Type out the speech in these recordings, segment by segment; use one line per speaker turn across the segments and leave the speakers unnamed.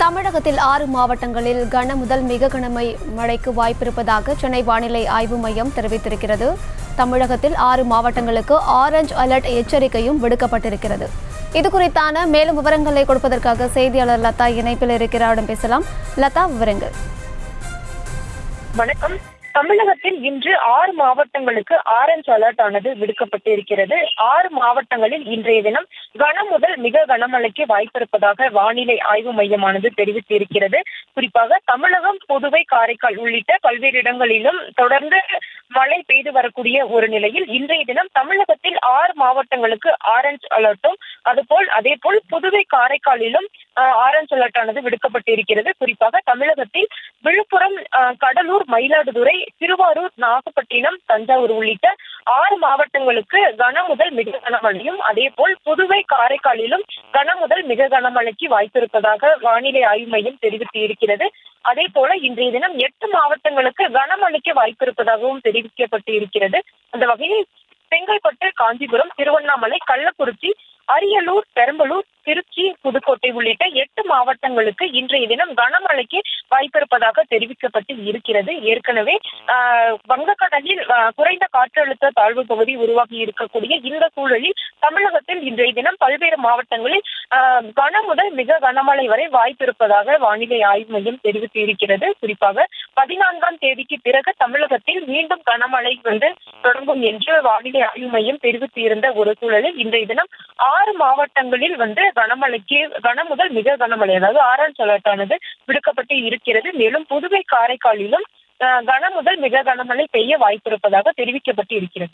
தமிழகத்தில் ஆறு மாவட்டங்களில் கன முதல் மிக கனமழை மழைக்கு வாய்ப்பிருப்பதாக சென்னை வானிலை ஆய்வு மையம் தெரிவித்திருக்கிறது தமிழகத்தில் ஆறு மாவட்டங்களுக்கு ஆரஞ்ச் அலர்ட் எச்சரிக்கையும் விடுக்கப்பட்டிருக்கிறது இது குறித்தான மேலும் விவரங்களை கொடுப்பதற்காக செய்தியாளர் லதா இணைப்பில் இருக்கிறாரிடம் பேசலாம் லதா விவரங்கள்
வணக்கம் தமிழகத்தில் இன்று ஆறு மாவட்டங்களுக்கு ஆரஞ்ச் அலர்ட் ஆனது விடுக்கப்பட்டு இருக்கிறது ஆறு மாவட்டங்களில் இன்றைய தினம் கன முதல் மிக கனமழைக்கு வாய்ப்பிருப்பதாக வானிலை ஆய்வு மையமானது தெரிவித்திருக்கிறது குறிப்பாக தமிழகம் புதுவை காரைக்கால் உள்ளிட்ட பல்வேறு இடங்களிலும் தொடர்ந்து மழை பெய்து வரக்கூடிய ஒரு நிலையில் இன்றைய தினம் தமிழகத்தில் ஆறு மாவட்டங்களுக்கு ஆரஞ்ச் அலர்ட்டும் அதுபோல் அதே போல் புதுவை காரைக்காலிலும் ஆஹ், ஆரஞ்ச் அலர்ட் ஆனது விடுக்கப்பட்டு இருக்கிறது குறிப்பாக தமிழகத்தில் விழுப்புரம் ஆஹ், கடலூர் மயிலாடுதுறை திருவாரூர் நாகப்பட்டினம் தஞ்சாவூர் உள்ளிட்ட ஆறு மாவட்டங்களுக்கு கன முதல் மிக கனமழையும் அதே போல் புதுவை காரைக்காலிலும் கன முதல் மிக கனமழைக்கு வாய்ப்பிருப்பதாக வானிலை ஆய்வு மையம் தெரிவித்து இருக்கிறது அதே போல இன்றைய தினம் எட்டு மாவட்டங்களுக்கு கனமழைக்கு வாய்ப்பிருப்பதாகவும் தெரிவிக்கப்பட்டு இருக்கிறது அந்த வகையில் செங்கல்பட்டு காஞ்சிபுரம் திருவண்ணாமலை கள்ளக்குறிச்சி அரியலூர் பெரம்பலூர் திருச்சி புதுக்கோட்டை உள்ளிட்ட எட்டு மாவட்டங்களுக்கு இன்றைய தினம் கனமழைக்கு வாய்ப்பிருப்பதாக தெரிவிக்கப்பட்டு இருக்கிறது ஏற்கனவே ஆஹ், வங்கக்கடலில் ஆஹ், குறைந்த காற்றழுத்த தாழ்வு பகுதி உருவாகி இருக்கக்கூடிய இந்த சூழலில் தமிழகத்தில் இன்றைய தினம் பல்வேறு மாவட்டங்களில் ஆஹ், கன முதல் மிக கனமழை வரை வாய்ப்பிருப்பதாக வானிலை ஆய்வு மையம் தெரிவித்து இருக்கிறது குறிப்பாக பதினான்காம் தேதிக்கு பிறகு தமிழகத்தில் மீண்டும் கனமழை வந்து தொடங்கும் என்று வானிலை ஆய்வு மையம் தெரிவித்து இருந்த ஒரு சூழலில் இன்றைய தினம் ஆறு மாவட்டங்களில் வந்து கனமழைக்கு கன முதல் மிக கனமழை அதாவது ஆரஞ்ச் அலர்ட் ஆனது விடுக்கப்பட்டு இருக்கிறது மேலும் புதுவை காரைக்காலிலும் ஆஹ், கன முதல் மிக கனமழை பெய்ய வாய்ப்பிருப்பதாக தெரிவிக்கப்பட்டு இருக்கிறது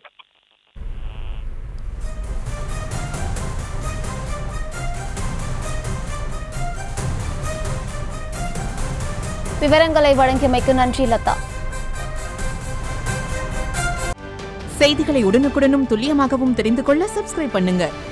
விவரங்களை வழங்கியமைக்கு நன்றி லதா
செய்திகளை உடனுக்குடனும் துல்லியமாகவும் தெரிந்து கொள்ள சப்ஸ்கிரைப் பண்ணுங்க